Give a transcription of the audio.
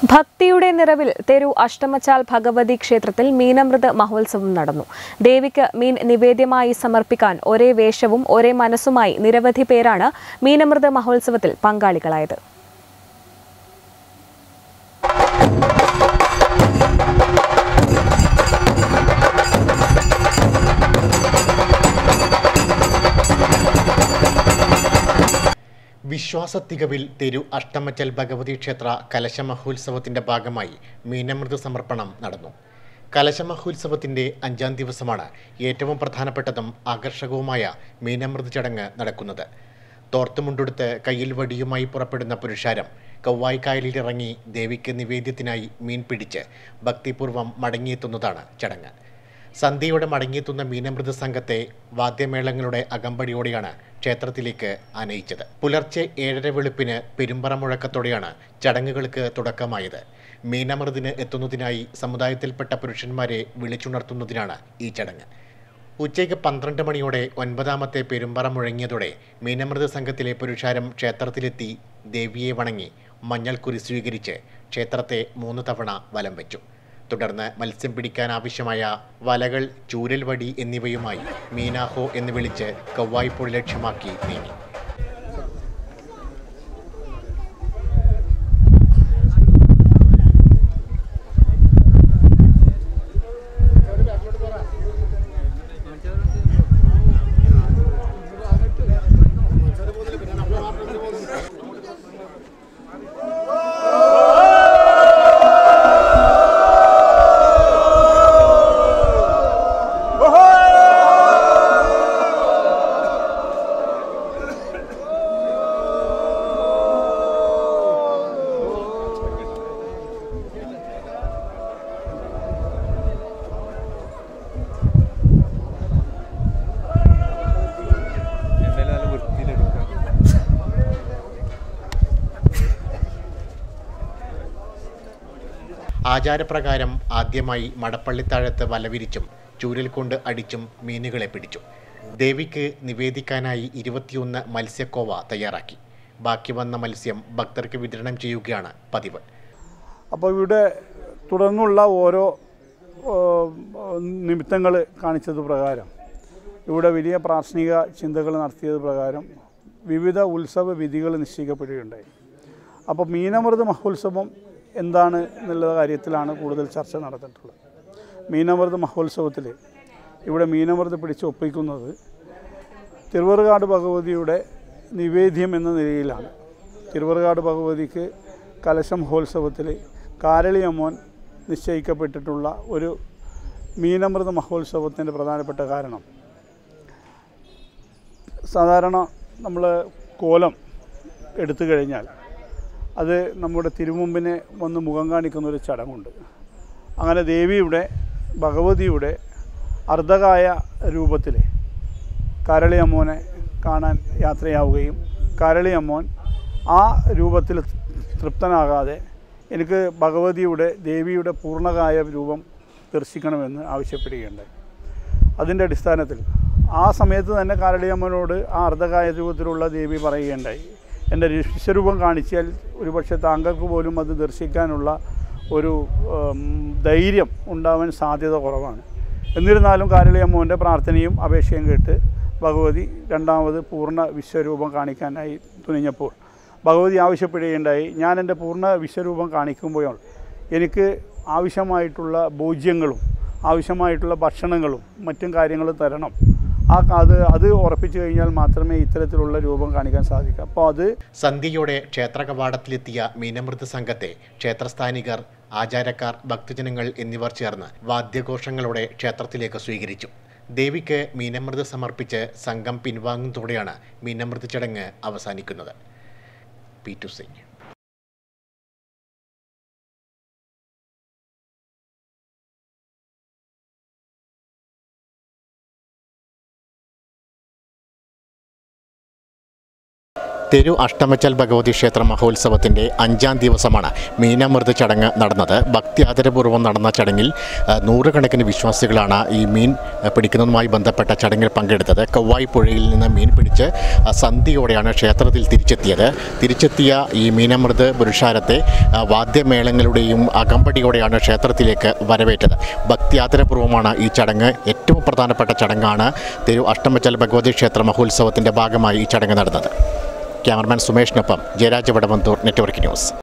ഭക്തിയുടെ നിറവിൽ തെരു അഷ്ടമച്ചാൽ ഭഗവതി ക്ഷേത്രത്തിൽ മീനമൃത് മഹോത്സവം നടന്നു ദേവിക്ക് മീൻ നിവേദ്യമായി സമർപ്പിക്കാൻ ഒരേ വേഷവും ഒരേ മനസ്സുമായി നിരവധി പേരാണ് മീനമൃത് മഹോത്സവത്തിൽ പങ്കാളികളായത് വിശ്വാസത്തികവിൽ തെരു അഷ്ടമച്ചൽ ഭഗവതി ക്ഷേത്ര കലശ മഹോത്സവത്തിന്റെ ഭാഗമായി മീനമൃത് സമർപ്പണം നടന്നു കലശ മഹോത്സവത്തിന്റെ അഞ്ചാം ദിവസമാണ് ഏറ്റവും പ്രധാനപ്പെട്ടതും ആകർഷകവുമായ മീനമൃത് ചടങ്ങ് നടക്കുന്നത് തോർത്തുമുണ്ടെടുത്ത് കയ്യിൽ വടിയുമായി പുറപ്പെടുന്ന പുരുഷാരം കൗവായിക്കായലിലിറങ്ങി ദേവിക്ക് നിവേദ്യത്തിനായി മീൻ പിടിച്ച് ഭക്തിപൂർവ്വം മടങ്ങിയെത്തുന്നതാണ് ചടങ്ങ് സന്ധ്യയോടെ മടങ്ങിയെത്തുന്ന മീനമൃത സംഘത്തെ വാദ്യമേളങ്ങളുടെ അകമ്പടിയോടെയാണ് ക്ഷേത്രത്തിലേക്ക് ആനയിച്ചത് പുലർച്ചെ ഏഴര വെളുപ്പിന് പെരുമ്പറ മുഴക്കത്തോടെയാണ് ചടങ്ങുകൾക്ക് തുടക്കമായത് മീനമൃതിന് എത്തുന്നതിനായി സമുദായത്തിൽപ്പെട്ട പുരുഷന്മാരെ വിളിച്ചുണർത്തുന്നതിനാണ് ഈ ചടങ്ങ് ഉച്ചയ്ക്ക് പന്ത്രണ്ട് മണിയോടെ ഒൻപതാമത്തെ പെരുമ്പറ മുഴങ്ങിയതോടെ മീനമൃത സംഘത്തിലെ പുരുഷാരം ക്ഷേത്രത്തിലെത്തി ദേവിയെ വണങ്ങി മഞ്ഞൾക്കുരി സ്വീകരിച്ച് ക്ഷേത്രത്തെ മൂന്ന് തവണ വലം വെച്ചു തുടർന്ന് മത്സ്യം പിടിക്കാൻ ആവശ്യമായ വലകൾ ചൂരൽ വടി എന്നിവയുമായി മീനാഹോ എന്ന് വിളിച്ച് കവ്വായ്പുഴ ലക്ഷ്യമാക്കി നീങ്ങി എന്തായാലും നല്ല വൃത്തിയിലെടുക്കാം ആചാരപ്രകാരം ആദ്യമായി മടപ്പള്ളിത്താഴത്ത് വലവിരിച്ചും ചൂരൽ കൊണ്ട് അടിച്ചും മീനുകളെ പിടിച്ചു ദേവിക്ക് നിവേദിക്കാനായി ഇരുപത്തിയൊന്ന് മത്സ്യക്കോവ തയ്യാറാക്കി ബാക്കി വന്ന മത്സ്യം ഭക്തർക്ക് വിതരണം ചെയ്യുകയാണ് പതിവ് അപ്പോൾ ഇവിടെ തുടർന്നുള്ള ഓരോ നിമിത്തങ്ങൾ കാണിച്ചത് പ്രകാരം ഇവിടെ വലിയ പ്രാർത്ഥനിക ചിന്തകൾ നടത്തിയത് പ്രകാരം വിവിധ ഉത്സവ വിധികൾ നിശ്ചയിക്കപ്പെടുകയുണ്ടായി അപ്പോൾ മീനമൃത മഹോത്സവം എന്താണ് എന്നുള്ള കാര്യത്തിലാണ് കൂടുതൽ ചർച്ച നടന്നിട്ടുള്ളത് മീനമൃത മഹോത്സവത്തിൽ ഇവിടെ മീനമൃത പിടിച്ച് ഒപ്പിക്കുന്നത് തിരുവറുകാട് ഭഗവതിയുടെ നിവേദ്യം എന്ന നിലയിലാണ് തിരുവറുകാട് ഭഗവതിക്ക് കലശ മഹോത്സവത്തിൽ കാരളിയമ്മോൻ നിശ്ചയിക്കപ്പെട്ടിട്ടുള്ള ഒരു മീനമൃത മഹോത്സവത്തിൻ്റെ പ്രധാനപ്പെട്ട കാരണം സാധാരണ നമ്മൾ കോലം എടുത്തു കഴിഞ്ഞാൽ അത് നമ്മുടെ തിരുമുമ്പിനെ വന്ന് മുഖം കാണിക്കുന്ന ഒരു ചടങ്ങുണ്ട് അങ്ങനെ ദേവിയുടെ ഭഗവതിയുടെ അർദ്ധകായ രൂപത്തിൽ കരളിയമ്മോനെ കാണാൻ യാത്രയാവുകയും കരളിയമ്മോൻ ആ രൂപത്തിൽ തൃപ്തനാകാതെ എനിക്ക് ഭഗവതിയുടെ ദേവിയുടെ പൂർണ്ണകായ രൂപം ദർശിക്കണമെന്ന് ആവശ്യപ്പെടുകയുണ്ടായി അതിൻ്റെ അടിസ്ഥാനത്തിൽ ആ സമയത്ത് തന്നെ കാരളിയമ്മനോട് ആ അർദ്ധകായ രൂപത്തിലുള്ള ദേവി പറയുകയുണ്ടായി എൻ്റെ വിശ്വരൂപം കാണിച്ചാൽ ഒരുപക്ഷെ താങ്കൾക്ക് പോലും അത് ദർശിക്കാനുള്ള ഒരു ഉം, ധൈര്യം ഉണ്ടാവാൻ സാധ്യത കുറവാണ് എന്നിരുന്നാലും കാരളിയമ്മോൻ്റെ പ്രാർത്ഥനയും അപേക്ഷയും കേട്ട് ഭഗവതി രണ്ടാമത് പൂർണ്ണ വിശ്വരൂപം കാണിക്കാനായി തുനിഞ്ഞപ്പോൾ ഭഗവതി ആവശ്യപ്പെടുകയുണ്ടായി ഞാൻ എൻ്റെ പൂർണ്ണ വിശ്വരൂപം കാണിക്കുമ്പോൾ എനിക്ക് ആവശ്യമായിട്ടുള്ള ഭോജ്യങ്ങളും ആവശ്യമായിട്ടുള്ള ഭക്ഷണങ്ങളും മറ്റും കാര്യങ്ങളും തരണം ആ അത് അത് ഉറപ്പിച്ചു കഴിഞ്ഞാൽ മാത്രമേ ഇത്തരത്തിലുള്ള രൂപം കാണിക്കാൻ സാധിക്കൂ അപ്പോൾ അത് സന്ധ്യയോടെ ക്ഷേത്ര കവാടത്തിലെത്തിയ മീനമൃത സംഘത്തെ ക്ഷേത്രസ്ഥാനികർ ആചാരക്കാർ ഭക്തജനങ്ങൾ എന്നിവർ ചേർന്ന് വാദ്യഘോഷങ്ങളോടെ ക്ഷേത്രത്തിലേക്ക് സ്വീകരിച്ചു ദേവിക്ക് മീനമൃത് സമർപ്പിച്ച് സംഘം പിൻവാങ്ങുന്നതോടെയാണ് മീനമൃത് ചടങ്ങ് അവസാനിക്കുന്നത് പി ടു സിംഗ് തെരു അഷ്ടമച്ചൽ ഭഗവതി ക്ഷേത്ര മഹോത്സവത്തിൻ്റെ അഞ്ചാം ദിവസമാണ് മീനമൃത് ചടങ്ങ് നടന്നത് ഭക്തി ആദരപൂർവ്വം നടന്ന ചടങ്ങിൽ ആ, നൂറുകണക്കിന് വിശ്വാസികളാണ് ഈ മീൻ ആ, പിടിക്കുന്നതുമായി ബന്ധപ്പെട്ട ചടങ്ങിൽ പങ്കെടുത്തത് കവ്വായി പുഴയിൽ നിന്ന് മീൻ പിടിച്ച് ആ, സന്ധ്യയോടെയാണ് ക്ഷേത്രത്തിൽ തിരിച്ചെത്തിയത് തിരിച്ചെത്തിയ ഈ മീനമൃത് പുരുഷാരത്തെ ആ, വാദ്യമേളങ്ങളുടെയും അകമ്പടിയോടെയാണ് ക്ഷേത്രത്തിലേക്ക് വരവേറ്റത് ഭക്തി ആദരപൂർവ്വമാണ് ഈ ചടങ്ങ് ഏറ്റവും പ്രധാനപ്പെട്ട ചടങ്ങാണ് തെരു അഷ്ടമച്ചൽ ഭഗവതി ക്ഷേത്ര മഹോത്സവത്തിൻ്റെ ഭാഗമായി ഈ ചടങ്ങ് നടന്നത് ക്യാമറമാൻ സുമേഷിനൊപ്പം ജയരാജ് വടവന്തൂർ നെറ്റ്വർക്ക് ന്യൂസ്